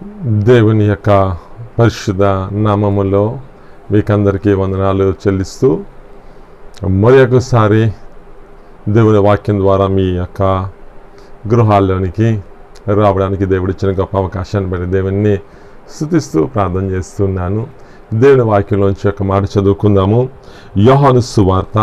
దేవుని యొక్క పరిశుద్ధ నామములో మీకందరికీ వందనాలు చెల్లిస్తూ మరి ఒకసారి దేవుని వాక్యం ద్వారా మీ యొక్క గృహాల్లోనికి రావడానికి దేవుడు ఇచ్చిన గొప్ప అవకాశాన్ని బట్టి దేవుణ్ణి స్థుతిస్తూ ప్రార్థన చేస్తున్నాను దేవుని వాక్యంలోంచి ఒక మాట చదువుకుందాము యోహాను సువార్త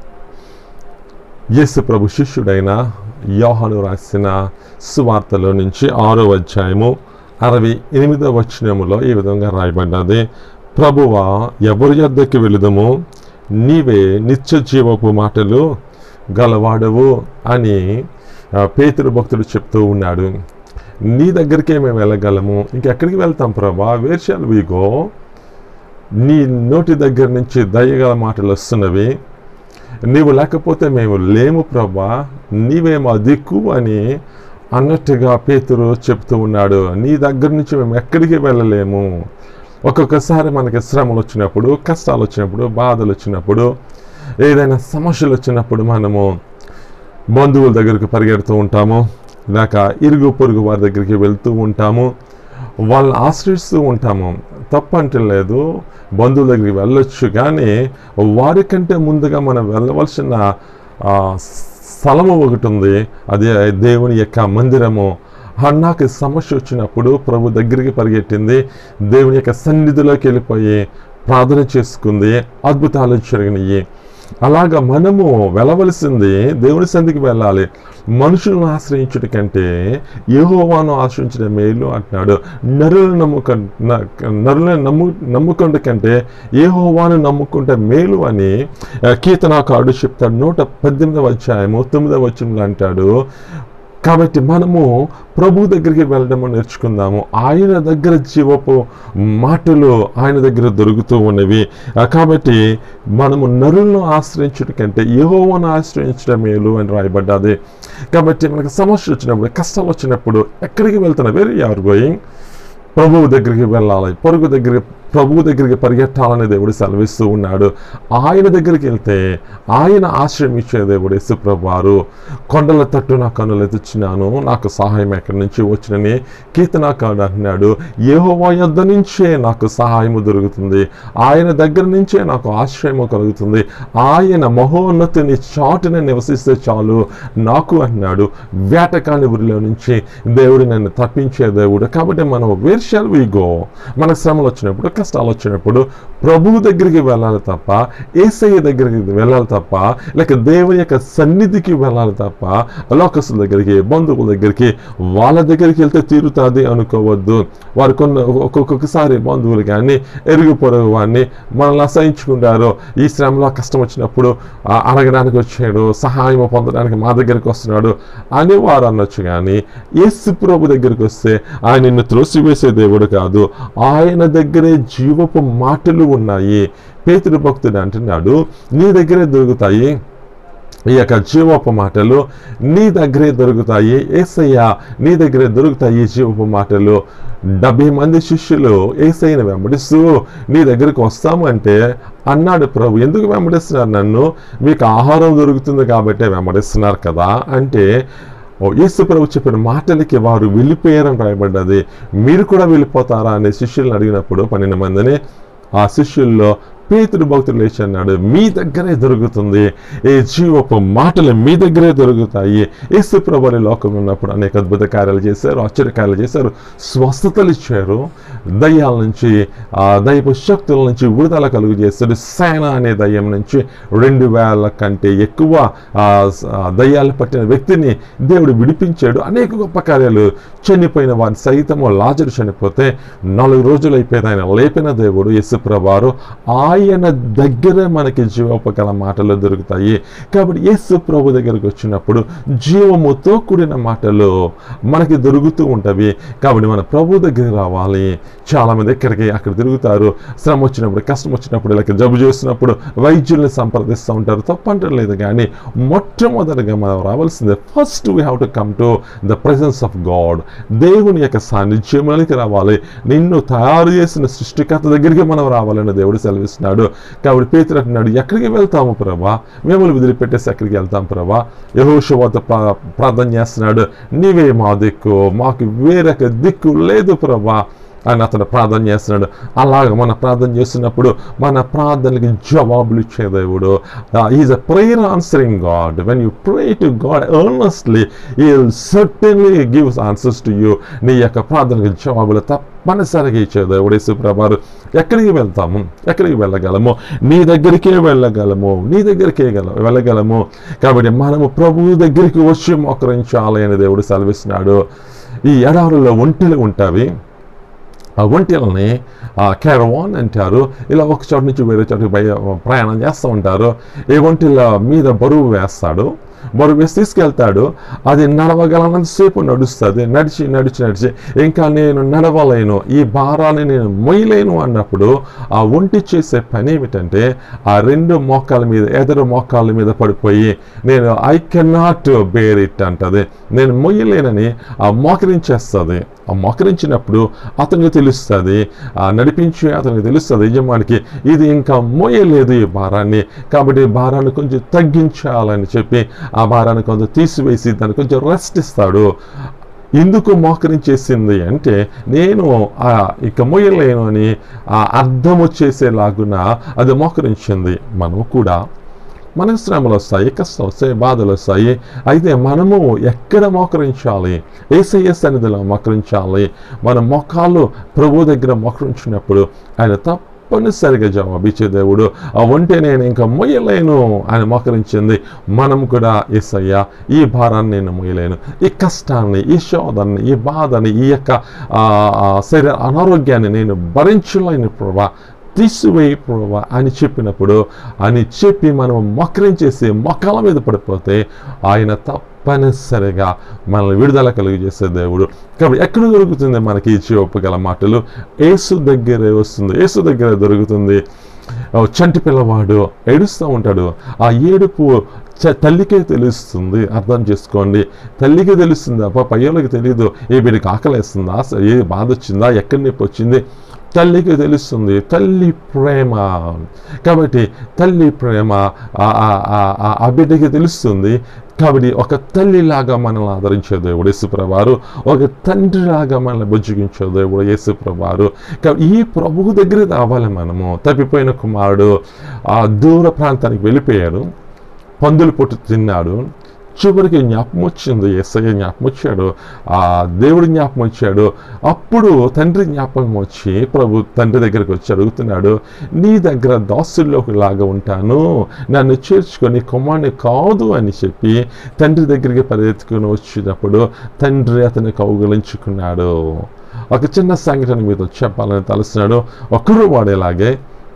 యేసు ప్రభు శిష్యుడైన యోహాను రాసిన సువార్తలో నుంచి ఆరో అధ్యాయము అరవై ఎనిమిదో వచనములో ఈ విధంగా రాయబడ్డది ప్రభువా ఎవరి యొద్దకు వెళుదము నీవే నిత్య జీవపు మాటలు గలవాడవు అని ఆ, పేతురు భక్తుడు చెప్తూ ఉన్నాడు నీ దగ్గరికే మేము వెళ్ళగలము ఇంకెక్కడికి వెళ్తాం ప్రభా వేర్షాలు వీగో నీ నోటి దగ్గర నుంచి దయగల మాటలు వస్తున్నవి నీవు లేకపోతే మేము లేము ప్రభా నీవే మా దిక్కు అని అన్నట్టుగా పేతురు చెప్తూ ఉన్నాడు నీ దగ్గర నుంచి మేము ఎక్కడికి వెళ్ళలేము ఒక్కొక్కసారి మనకి శ్రమలు వచ్చినప్పుడు కష్టాలు వచ్చినప్పుడు బాధలు వచ్చినప్పుడు ఏదైనా సమస్యలు వచ్చినప్పుడు మనము బంధువుల దగ్గరికి పరిగెడుతూ ఉంటాము లేక ఇరుగు పొరుగు వారి దగ్గరికి వెళ్తూ ఉంటాము వాళ్ళని ఆశ్రయిస్తూ ఉంటాము తప్పంటే లేదు బంధువుల దగ్గరికి వెళ్ళొచ్చు కానీ వారికంటే ముందుగా మనం వెళ్ళవలసిన ఆ, స్థలము ఒకటి ఉంది అదే దేవుని యొక్క మందిరము అన్నాకి సమస్య వచ్చినప్పుడు ప్రభు దగ్గరికి పరిగెట్టింది దేవుని యొక్క సన్నిధిలోకి వెళ్ళిపోయి ప్రార్థన చేసుకుంది అద్భుతాలు జరిగినాయి అలాగా మనము వెళ్ళవలసింది దేవుని సంధికి వెళ్ళాలి మనుషులను ఆశ్రయించుట కంటే యెహోవాను ఆశ్రయించడం మేలు అంటున్నాడు నరులను నమ్ముక న- నరులను నమ్ము నమ్ముకుంట కంటే యెహోవాను నమ్ముకుంటే మేలు అని ఆ, కీర్తనాకారుడు చెప్తాడు నూట పద్దెనిమిదవ అధ్యాయము తొమ్మిదవ వచనంలో అంటాడు కాబట్టి మనము ప్రభు దగ్గరికి వెళ్ళడము నేర్చుకుందాము ఆయన దగ్గర జీవపు మాటలు ఆయన దగ్గర దొరుకుతూ ఉన్నవి ఆ, కాబట్టి మనము నరులను ఆశ్రయించడం కంటే యెహోవాను ఆశ్రయించడం మేలు అని రాయబడ్డది కాబట్టి మనకు సమస్య వచ్చినప్పుడు కష్టాలు వచ్చినప్పుడు ఎక్కడికి వెళ్తున్నా వేరే ఆర్ గోయింగ్ ప్రభువు దగ్గరికి వెళ్ళాలి పొరుగు దగ్గరికి ప్రభువు దగ్గరికి పరిగెట్టాలని దేవుడు సెలవిస్తూ ఉన్నాడు ఆయన దగ్గరికి వెళ్తే ఆయన ఆశ్రయం ఇచ్చే దేవుడు యేసుప్రభు వారు కొండల తట్టు నా కన్నులు ఎత్తుచ్చినాను నాకు సహాయం ఎక్కడి నుంచి వచ్చినని కీర్తనాకాడు అంటున్నాడు యెహోవా యొద్ద నుంచే నాకు సహాయము దొరుకుతుంది ఆయన దగ్గర నుంచే నాకు ఆశ్రయము కలుగుతుంది ఆయన మహోన్నతిని చాటున నివసిస్తే చాలు నాకు అంటున్నాడు వేటకాని ఊరిలో నుంచి దేవుడు నన్ను తప్పించే దేవుడు కాబట్టి మనం వేర్ షాల్ వి గో మనకు శ్రమలు వచ్చినప్పుడు కష్టాలు వచ్చినప్పుడు ప్రభువు దగ్గరికి వెళ్ళాలి తప్ప ఏసయ్య దగ్గరికి వెళ్ళాలి తప్ప లేక దేవుని యొక్క సన్నిధికి వెళ్ళాలి తప్ప లోకస్తుల దగ్గరికి బంధువుల దగ్గరికి వాళ్ళ దగ్గరికి వెళ్తే తీరుతుంది అనుకోవద్దు వారు కొన్ని ఒక్కొక్కసారి బంధువులు కానీ ఎరుగు పొరుగు వారిని మనల్ని అసహించుకుంటారు ఈ శ్రమలో కష్టం వచ్చినప్పుడు ఆ, అడగడానికి వచ్చాడు సహాయం పొందడానికి మా దగ్గరికి వస్తున్నాడు అని వారు అనొచ్చు కానీ యేసు ప్రభు దగ్గరికి వస్తే ఆయన నిన్ను త్రోసివేసే దేవుడు కాదు ఆయన దగ్గరే జీవపు మాటలు ఉన్నాయి పేతుడు భక్తుడు అంటున్నాడు నీ దగ్గరే దొరుకుతాయి ఈ యొక్క జీవపు మాటలు నీ దగ్గరే దొరుకుతాయి ఏసయ్య నీ దగ్గరే దొరుకుతాయి ఈ జీవపు మాటలు డెబ్బై మంది శిష్యులు ఏసయ్యను వెంబడిస్తూ నీ దగ్గరికి వస్తాము అంటే అన్నాడు ప్రభు ఎందుకు వెంబడిస్తున్నారు నన్ను మీకు ఆహారం దొరుకుతుంది కాబట్టి వెంబడిస్తున్నారు కదా అంటే ఓ యేసు ప్రభు చెప్పిన మాటలకి వారు వెళ్ళిపోయారని రాయబడ్డది మీరు కూడా వెళ్ళిపోతారా అనే శిష్యులను అడిగినప్పుడు పన్నెండు మందిని ఆ శిష్యుల్లో పేతుడు భక్తులు లేచి అన్నాడు మీ దగ్గరే దొరుకుతుంది ఏ జీవపు మాటలు మీ దగ్గరే దొరుకుతాయి యేసు ప్రభు లోకంలో ఉన్నప్పుడు అనేక అద్భుత కార్యాలు చేశారు ఆశ్చర్యకార్యాలు చేశారు స్వస్థతలు ఇచ్చారు దయ్యాల నుంచి ఆ దైవ శక్తుల నుంచి విడుదల కలుగు చేశాడు సేన అనే దయ్యం నుంచి రెండు వేల కంటే ఎక్కువ ఆ, స- ఆ దయ్యాలు పట్టిన వ్యక్తిని దేవుడు విడిపించాడు అనేక గొప్ప కార్యాలు చనిపోయిన వారి సైతము లాజరు చనిపోతే నాలుగు రోజులు అయిపోయింది ఆయన లేపిన దేవుడు యేసుప్రభారు ఆయన దగ్గరే మనకి జీవోపకల మాటలు దొరుకుతాయి కాబట్టి యేసు ప్రభు దగ్గరికి వచ్చినప్పుడు జీవముతో కూడిన మాటలు మనకి దొరుకుతూ ఉంటవి కాబట్టి మన ప్రభు దగ్గరికి రావాలి చాలా మంది ఎక్కడికి అక్కడ తిరుగుతారు శ్రమ వచ్చినప్పుడు కష్టం వచ్చినప్పుడు లేక జబ్బు చేస్తున్నప్పుడు వైద్యుల్ని సంప్రదిస్తూ ఉంటారు తప్పంటలేదు కానీ మొట్టమొదటిగా మనం రావాల్సిందే first we have to come to the presence of God దేవుని యొక్క సాన్నిధ్యంలోనికి రావాలి నిన్ను తయారు చేసిన సృష్టికర్త దగ్గరికి మనం రావాలని దేవుడు సెలవిస్తున్నాడు చేస్తున్నాడు కాబట్టి పేతురు అంటున్నాడు ఎక్కడికి వెళ్తాము ప్రభా మేము వదిలిపెట్టేసి ఎక్కడికి వెళ్తాం ప్రభా యహోషవాత ప్రార్థన చేస్తున్నాడు నీవే మా దిక్కు మాకు వేరొక దిక్కు లేదు ప్రభా అని అతను ప్రార్థన చేస్తున్నాడు అలాగ మన ప్రార్థన చేస్తున్నప్పుడు మన ప్రార్థనకి జవాబులు ఇచ్చే దేవుడు is a prayer answering God when you pray to God earnestly he certainly gives answers to you నీ యొక్క ప్రార్థనకి జవాబులు తప్పనిసరిగా ఇచ్చే దేవుడు యేసుప్రభారు ఎక్కడికి వెళ్తాము ఎక్కడికి వెళ్ళగలము నీ దగ్గరికే వెళ్ళగలము నీ దగ్గరికే గల వెళ్ళగలము కాబట్టి మనము ప్రభువు దగ్గరికి వచ్చి మోకరించాలి అని దేవుడు సెలవిస్తున్నాడు ఈ ఎడారులో ఒంటెలు ఉంటావి ఆ ఒంటెలని క్యారవాన్ అంటారు ఇలా ఒక చోటు నుంచి వేరే చోటుకి బయ ప్రయాణం చేస్తూ ఉంటారు ఈ ఒంటెల మీద బరువు వేస్తాడు బరువు వేసి తీసుకెళ్తాడు అది నడవగలనంతసేపు నడుస్తుంది నడిచి నడిచి నడిచి ఇంకా నేను నడవలేను ఈ భారాన్ని నేను మొయ్యలేను అన్నప్పుడు ఆ ఒంటి చేసే పని ఏమిటంటే ఆ రెండు మోకాల మీద ఎదరు మోకాల మీద పడిపోయి నేను ఐ కెనాట్ బేర్ ఇట్ అంటది నేను మొయ్యలేనని ఆ మోకరించేస్తుంది ఆ మోకరించినప్పుడు అతనికి తెలుస్తుంది ఆ నడిపించి అతనికి తెలుస్తుంది యజమానికి ఇది ఇంకా మోయలేదు ఈ భారాన్ని కాబట్టి ఈ భారాన్ని కొంచెం తగ్గించాలని చెప్పి ఆ భారాన్ని కొంచెం తీసివేసి దాన్ని కొంచెం రెస్ట్ ఇస్తాడు ఎందుకు మోకరించేసింది అంటే నేను ఆ ఇక మొయ్యలేను అని ఆ అర్థం వచ్చేసేలాగున అది మోకరించింది మనము కూడా మనకు శ్రమలు వస్తాయి కష్టం వస్తాయి బాధలు వస్తాయి అయితే మనము ఎక్కడ మోకరించాలి ఏసయ్య సన్నిధిలో మోకరించాలి మన మొఖాలు ప్రభు దగ్గర మోకరించినప్పుడు ఆయన తప్పనిసరిగా జవాబిచ్చే దేవుడు ఆ ఒంటే నేను ఇంకా మొయ్యలేను అని మోకరించింది మనం కూడా ఏసయ్య ఈ భారాన్ని నేను మొయ్యలేను ఈ కష్టాన్ని ఈ శోధాన్ని ఈ బాధని ఈ యొక్క ఆ, ఆ శరీర అనారోగ్యాన్ని నేను భరించలేను ప్రభా తీసివేయి ప్రభా అని చెప్పినప్పుడు అని చెప్పి మనం మోకరించేసి మొక్కల మీద పడిపోతే ఆయన తప్పనిసరిగా మనల్ని విడుదల కలుగు చేసే దేవుడు కాబట్టి ఎక్కడ దొరుకుతుంది మనకి ఈ చూపగల మాటలు ఏసు దగ్గరే వస్తుంది ఏసు దగ్గరే దొరుకుతుంది ఓ చంటి పిల్లవాడు ఏడుస్తూ ఉంటాడు ఆ ఏడుపు చ- తల్లికే తెలుస్తుంది అర్థం చేసుకోండి తల్లికి తెలుస్తుంది అప్ప పయ్యోళ్ళకి తెలియదు ఏ బిడ్డకి ఆకలేస్తుందా అసలు ఏ బాధ వచ్చిందా ఎక్కడి నొప్పి వచ్చింది తల్లికి తెలుస్తుంది తల్లి ప్రేమ కాబట్టి తల్లి ప్రేమ ఆ- ఆ- ఆ- ఆ- ఆ బిడ్డకి తెలుస్తుంది కాబట్టి ఒక తల్లిలాగా మనల్ని ఆదరించే దేవుడు యేసుప్రభారు ఒక తండ్రిలాగా మనల్ని బుజ్జగించే దేవుడు యేసుప్రభారు కాబట్టి ఈ ప్రభువు దగ్గర రావాలి మనము తప్పిపోయిన కుమారుడు ఆ దూర ప్రాంతానికి వెళ్ళిపోయాడు పందులు పొట్టు తిన్నాడు చివరికి జ్ఞాపకం వచ్చింది ఎస్ఐ జ్ఞాపకం వచ్చాడు ఆ దేవుడి జ్ఞాపకం వచ్చాడు అప్పుడు తండ్రి జ్ఞాపకం వచ్చి ప్రభు తండ్రి దగ్గరికి వచ్చి అడుగుతున్నాడు నీ దగ్గర దాసుల్లోకి లాగా ఉంటాను నన్ను చేర్చుకొని కుమారుని కాదు అని చెప్పి తండ్రి దగ్గరికి పరిగెత్తుకుని వచ్చినప్పుడు తండ్రి అతన్ని కౌగులించుకున్నాడు ఒక చిన్న సంఘటన మీద చెప్పాలని తలుస్తున్నాడు ఒకరు వాడేలాగే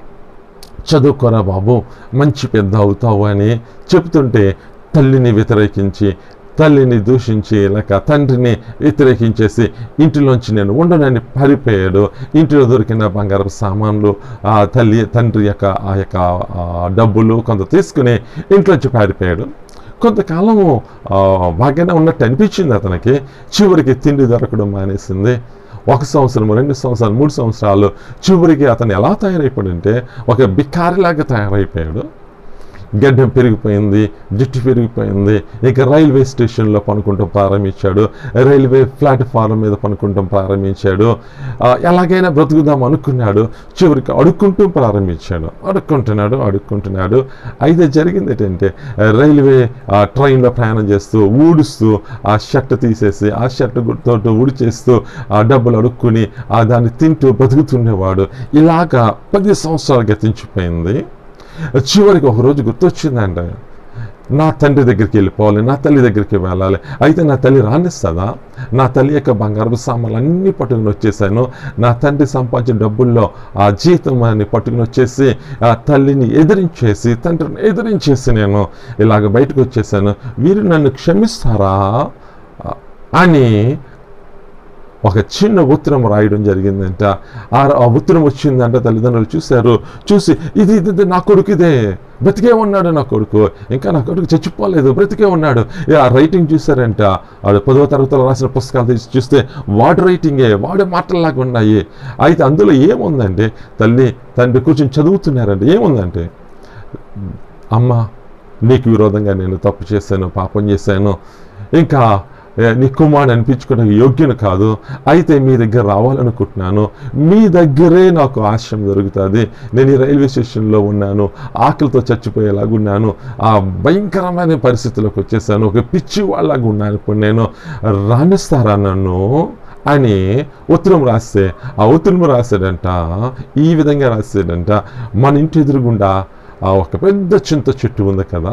చదువుకోరా బాబు మంచి పెద్ద అవుతావు అని చెప్తుంటే తల్లిని వ్యతిరేకించి తల్లిని దూషించి లేక తండ్రిని వ్యతిరేకించేసి ఇంటిలోంచి నేను ఉండనని పారిపోయాడు ఇంటిలో దొరికిన బంగారపు సామాన్లు ఆ తల్లి తండ్రి యొక్క ఆ యొక్క ఆ, డబ్బులు కొంత తీసుకుని ఇంట్లోంచి పారిపోయాడు కొంతకాలము ఆ, బాగానే ఉన్నట్టు అనిపించింది అతనికి చివరికి తిండి దొరకడం మానేసింది ఒక సంవత్సరం రెండు సంవత్సరాలు మూడు సంవత్సరాలు చివరికి అతను ఎలా తయారైపోయాడంటే ఒక బికారిలాగా తయారైపోయాడు గడ్డం పెరిగిపోయింది జుట్టు పెరిగిపోయింది ఇక రైల్వే స్టేషన్లో పనుకుంటాం ప్రారంభించాడు రైల్వే ప్లాట్ఫారం మీద పనుకుంటాం ప్రారంభించాడు ఆ, ఎలాగైనా బ్రతుకుదాం అనుకున్నాడు చివరికి అడుక్కుంటూ ప్రారంభించాడు అడుక్కుంటున్నాడు అడుక్కుంటున్నాడు అయితే జరిగింది ఏంటంటే రైల్వే ఆ, ట్రైన్లో ప్రయాణం చేస్తూ ఊడుస్తూ ఆ షర్ట్ తీసేసి ఆ షర్ట్ తోటి ఊడిచేస్తూ ఆ డబ్బులు అడుక్కుని ఆ దాన్ని తింటూ బ్రతుకుతుండేవాడు ఇలాగా పది సంవత్సరాలు గతించిపోయింది చివరికి ఒక రోజు గుర్తొచ్చిందంట నా తండ్రి దగ్గరికి వెళ్ళిపోవాలి నా తల్లి దగ్గరికి వెళ్ళాలి అయితే నా తల్లి రానిస్తుందా నా తల్లి యొక్క బంగారపు సామాన్లు అన్నీ పట్టుకుని వచ్చేసాను నా తండ్రి సంపాదించిన డబ్బుల్లో ఆ జీతం అని పట్టుకుని వచ్చేసి ఆ తల్లిని ఎదిరించేసి తండ్రిని ఎదిరించేసి నేను ఇలాగ బయటకు వచ్చేసాను వీరు నన్ను క్షమిస్తారా అని ఒక చిన్న ఉత్తరం రాయడం జరిగిందంట ఆ ఆ ఉత్తరం వచ్చిందంట తల్లిదండ్రులు చూశారు చూసి ఇది ఇది ఇది నా కొడుకు ఇదే బ్రతికే ఉన్నాడు నా కొడుకు ఇంకా నా కొడుకు చచ్చిపోలేదు బ్రతికే ఉన్నాడు ఇక ఆ రైటింగ్ చూసారంట వాడు పదవ తరగతిలో రాసిన పుస్తకాలు తీసి చూస్తే వాడి రైటింగే వాడి మాటల్లాగా ఉన్నాయి అయితే అందులో ఏముందంటే తల్లి తండ్రి కూర్చొని చదువుతున్నారంటే ఏముందంటే అమ్మ నీకు విరోధంగా నేను తప్పు చేశాను పాపం చేశాను ఇంకా ఏ, నీ కుమారుడు అనిపించుకోవడానికి యోగ్యను కాదు అయితే మీ దగ్గర రావాలనుకుంటున్నాను మీ దగ్గరే నాకు ఆశ్రయం దొరుకుతుంది నేను ఈ రైల్వే స్టేషన్లో ఉన్నాను ఆకలితో చచ్చిపోయేలాగా ఉన్నాను ఆ భయంకరమైన పరిస్థితిలోకి వచ్చేసాను ఒక పిచ్చి వాళ్ళగా ఉన్నాను ఇప్పుడు నేను రాణిస్తారా నన్ను అని ఉత్తరం రాస్తే ఆ ఉత్తరం రాశాడంట ఈ విధంగా రాశాడంట మన ఇంటి ఎదురుగుండా ఆ ఒక పెద్ద చింత చెట్టు ఉంది కదా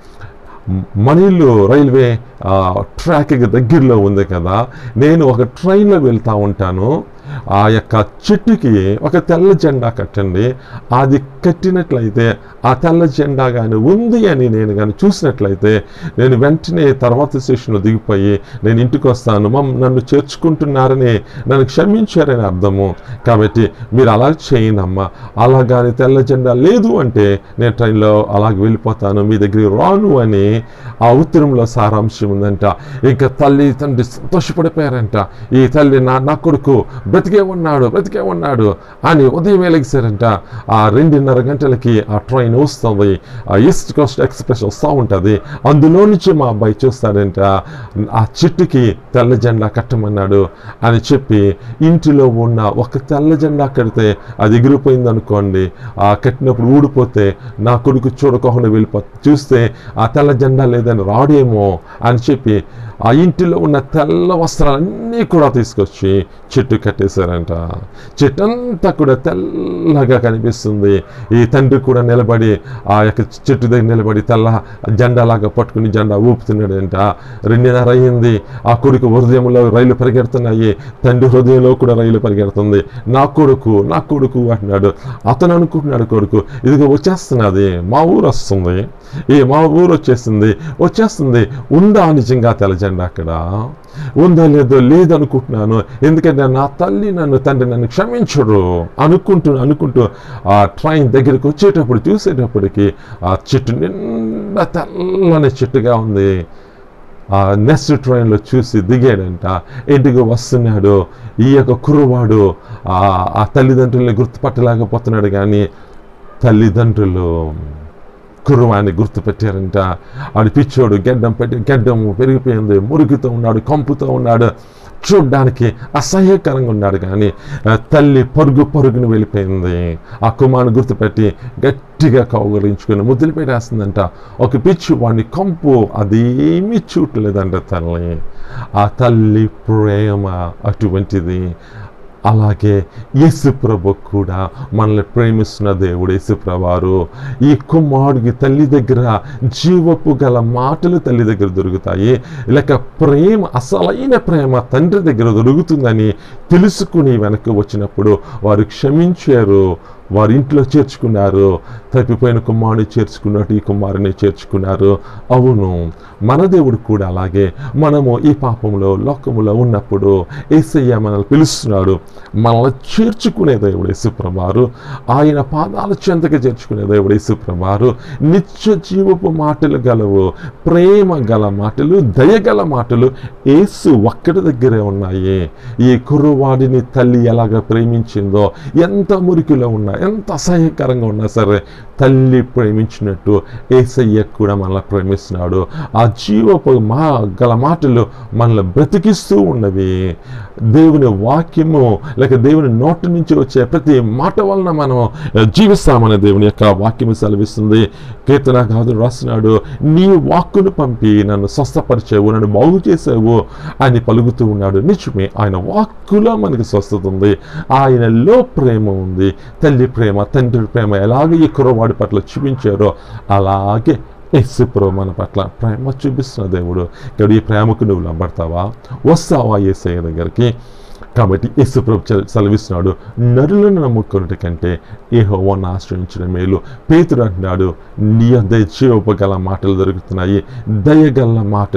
మ- మన ఇల్లు రైల్వే ఆ, ట్రాక్కి దగ్గరలో ఉంది కదా నేను ఒక ట్రైన్లో వెళ్తూ ఉంటాను ఆ యొక్క చెట్టుకి ఒక తెల్ల జెండా కట్టండి అది కట్టినట్లయితే ఆ తెల్ల జెండా కానీ ఉంది అని నేను కానీ చూసినట్లయితే నేను వెంటనే తర్వాత స్టేషన్లో దిగిపోయి నేను ఇంటికి వస్తాను మమ్ నన్ను చేర్చుకుంటున్నారని నన్ను క్షమించారని అర్థము కాబట్టి మీరు అలా చేయనమ్మా అలా కానీ తెల్ల జెండా లేదు అంటే నేను ట్రైన్లో అలాగ వెళ్ళిపోతాను మీ దగ్గరికి రాను అని ఆ ఉత్తరంలో సారాంశం ఉందంట ఇంకా తల్లి తండ్రి సంతోషపడిపోయారంట ఈ తల్లి నా నా కొడుకు బ్రతికే ఉన్నాడు బ్రతికే ఉన్నాడు అని ఉదయం వెలిగిసారంట ఆ రెండున్నర గంటలకి ఆ ట్రైన్ వస్తుంది ఆ ఈస్ట్ కోస్ట్ ఎక్స్ప్రెస్ వస్తూ ఉంటుంది అందులో నుంచి మా అబ్బాయి చూస్తాడంట ఆ చెట్టుకి తెల్ల జెండా కట్టమన్నాడు అని చెప్పి ఇంటిలో ఉన్న ఒక తెల్ల జెండా కడితే అది ఎగిరిపోయింది అనుకోండి ఆ కట్టినప్పుడు ఊడిపోతే నా కొడుకు చూడకోకుండా వెళ్ళిపో చూస్తే ఆ తెల్ల జెండా లేదని రాడేమో అని చెప్పి ఆ ఇంటిలో ఉన్న తెల్ల వస్త్రాలన్నీ కూడా తీసుకొచ్చి చెట్టు కట్టేశారంట చెట్టు అంతా కూడా తెల్లగా కనిపిస్తుంది ఈ తండ్రి కూడా నిలబడి ఆ యొక్క చెట్టు దగ్గర నిలబడి తెల్ల జెండాలాగా పట్టుకుని జెండా ఊపుతున్నాడంట రెండున్నర అయింది ఆ కొడుకు హృదయంలో రైలు పరిగెడుతున్నాయి తండ్రి హృదయంలో కూడా రైలు పరిగెడుతుంది నా కొడుకు నా కొడుకు అంటున్నాడు అతను అనుకుంటున్నాడు కొడుకు ఇదిగో వచ్చేస్తున్నది మా ఊరు వస్తుంది ఈ మా ఊరు వచ్చేస్తుంది వచ్చేస్తుంది ఉందా నిజంగా తెల్ల జెండా అక్కడ ఉందో లేదో లేదనుకుంటున్నాను ఎందుకంటే నా తల్లి నన్ను తండ్రి నన్ను క్షమించడు అనుకుంటూ అనుకుంటూ ఆ ట్రైన్ దగ్గరికి వచ్చేటప్పుడు చూసేటప్పటికి ఆ చెట్టు నిండా తెల్లని చెట్టుగా ఉంది ఆ నెక్స్ట్ ట్రైన్లో చూసి దిగాడంట ఇంటికి వస్తున్నాడు ఈ యొక్క కుర్రవాడు ఆ ఆ తల్లిదండ్రుల్ని గుర్తుపట్టలేకపోతున్నాడు కానీ తల్లిదండ్రులు కుర్రవాన్ని గుర్తుపెట్టారంట ఆడు పిచ్చోడు గెడ్డం పెట్టి గెడ్డం పెరిగిపోయింది మురుగుతో ఉన్నాడు కంపుతో ఉన్నాడు చూడ్డానికి అసహ్యకరంగా ఉన్నాడు కానీ ఆ, తల్లి పరుగు పరుగుని వెళ్ళిపోయింది ఆ కుమారుని గుర్తుపెట్టి గట్టిగా కౌగలించుకుని ముద్దులు పెట్టేస్తుందంట ఒక పిచ్చి వాడిని కంపు అదేమీ చూడలేదంట తల్లి ఆ తల్లి ప్రేమ అటువంటిది అలాగే యేసు ప్రభు కూడా మనల్ని ప్రేమిస్తున్న దేవుడు యేసు ప్రభువారు ఈ కుమారుడికి తల్లి దగ్గర జీవపు గల మాటలు తల్లి దగ్గర దొరుకుతాయి లేక ప్రేమ అసలైన ప్రేమ తండ్రి దగ్గర దొరుకుతుందని తెలుసుకుని వెనక్కి వచ్చినప్పుడు వారు క్షమించారు వారి ఇంట్లో చేర్చుకున్నారు తప్పిపోయిన కుమారుని చేర్చుకున్నట్టు ఈ కుమారుని చేర్చుకున్నారు అవును మన దేవుడు కూడా అలాగే మనము ఈ పాపంలో లోకములో ఉన్నప్పుడు ఏసయ్య మనల్ని పిలుస్తున్నాడు మనల్ని చేర్చుకునే దేవుడు యేసుప్రభారు ఆయన పాదాల చెంతగా చేర్చుకునే దేవుడు యేసుప్రభారు నిత్య జీవపు మాటలు గలవు ప్రేమ గల మాటలు దయగల మాటలు యేసు ఒక్కడి దగ్గరే ఉన్నాయి ఈ కుర్రవాడిని తల్లి ఎలాగ ప్రేమించిందో ఎంత మురికిలో ఉన్నా ఎంత అసహ్యకరంగా ఉన్నా సరే తల్లి ప్రేమించినట్టు ఏసయ్య కూడా మనల్ని ప్రేమిస్తున్నాడు ఆ జీవపు మా గల మాటలు మనల్ని బ్రతికిస్తూ ఉన్నవి దేవుని వాక్యము లేక దేవుని నోటి నుంచి వచ్చే ప్రతి మాట వలన మనం జీవిస్తామని దేవుని యొక్క వాక్యము సెలవిస్తుంది కీర్తన కాదు రాస్తున్నాడు నీ వాక్కును పంపి నన్ను స్వస్థపరిచావు నన్ను బాగు చేసావు అని పలుకుతూ ఉన్నాడు నిజమే ఆయన వాక్కులో మనకి స్వస్థత ఉంది ఆయనలో ప్రేమ ఉంది తల్లి ప్రేమ తండ్రి ప్రేమ ఎలాగ ఈ కుర్రవాడి పట్ల చూపించారో అలాగే యేసుప్రభు మన పట్ల ప్రేమ చూపిస్తున్న దేవుడు ఇక్కడ ఈ ప్రేమకు నువ్వు లంబడతావా వస్తావా ఏసయ్య దగ్గరికి కాబట్టి యేసుప్రభు చ- సెలవిస్తున్నాడు నరులను నమ్ముకున్నటి కంటే ఏహోవాన్ని ఆశ్రయించడం మేలు పేతుడు అంటున్నాడు నీ యొద్ద జీవపగల మాటలు దొరుకుతున్నాయి దయగల మాటలు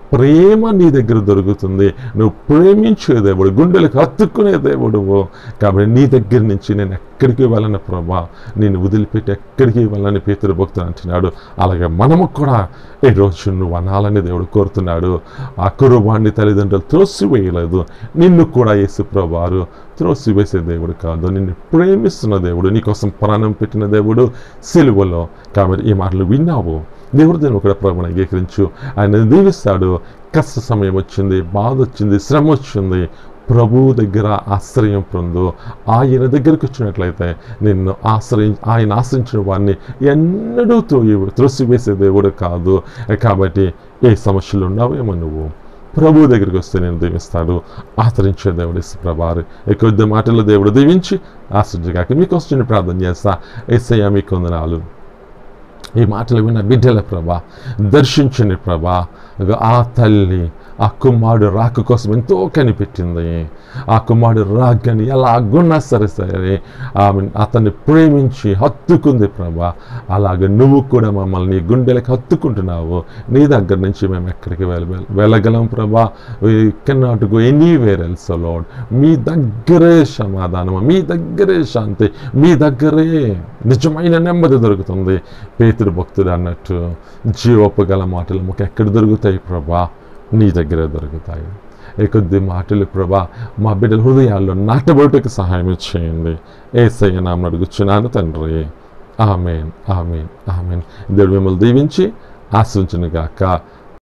ప్రేమ నీ దగ్గర దొరుకుతుంది నువ్వు ప్రేమించే దేవుడు గుండెలకు హత్తుకునే దేవుడువు కాబట్టి నీ దగ్గర నుంచి నేను ఎక్కడికి వెళ్ళను ప్రభా నేను వదిలిపెట్టి ఎక్కడికి వెళ్ళని పేతురు భక్తులు అంటున్నాడు అలాగే మనము కూడా ఈ రోజు నువ్వు అనాలని దేవుడు కోరుతున్నాడు ఆ కురువాణ్ణి తల్లిదండ్రులు త్రోసివేయలేదు నిన్ను కూడా యేసు ప్రభారు త్రోసివేసే దేవుడు కాదు నిన్ను ప్రేమిస్తున్న దేవుడు నీకోసం ప్రాణం పెట్టిన దేవుడు సిలువలో కాబట్టి ఈ మాటలు విన్నావు దేవుడు దీన్ని కూడా ప్రభుని అంగీకరించు ఆయన దీవిస్తాడు కష్ట సమయం వచ్చింది బాధ వచ్చింది శ్రమ వచ్చింది ప్రభువు దగ్గర ఆశ్రయం పొందు ఆయన దగ్గరికి వచ్చినట్లయితే నిన్ను ఆశ్రయి ఆయన ఆశ్రయించిన వారిని ఎన్నడూ త్రోయి త్రోసివేసే దేవుడు కాదు కాబట్టి ఏ సమస్యలు ఉన్నావేమో నువ్వు ప్రభు దగ్గరికి వస్తే నేను దీవిస్తాడు ఆచరించే దేవుడు ప్రభారు ఈ కొద్ది మాటల్లో దేవుడు దీవించి ఆశ్రయించగాక మీకోసం నేను ప్రార్థన చేస్తా ఏసయ్య మీకు వందనాలు ఈ మాటలు విన్న బిడ్డల ప్రభా దర్శించండి ప్రభా ఆ తల్లి ఆ కుమారుడు రాక కోసం ఎంతో కనిపెట్టింది ఆ కుమారుడు రాగని ఎలాగున్నా సరే సరే ఆమె అతన్ని ప్రేమించి హత్తుకుంది ప్రభా అలాగే నువ్వు కూడా మమ్మల్ని నీ గుండెలకు హత్తుకుంటున్నావు నీ దగ్గర నుంచి మేము ఎక్కడికి వెళ్ళ వెళ్ళగలం ప్రభా cannot go anywhere else Lord మీ దగ్గరే సమాధానము మీ దగ్గరే శాంతి మీ దగ్గరే నిజమైన నెమ్మది దొరుకుతుంది పేతుడు భక్తుడు అన్నట్టు జీవపు గల మాటలు మాకు ఎక్కడ దొరుకుతాయి ప్రభా నీ దగ్గరే దొరుకుతాయి ఈ కొద్ది మాటలు ప్రభా మా బిడ్డల హృదయాల్లో నాటబోటుకు సహాయం చేయండి ఏసయ్య నామని అడుగుచున్నాను తండ్రి ఆమెన్ ఆమెన్ ఆమెన్ దేవుడు మిమ్మల్ని దీవించి ఆశించును గాక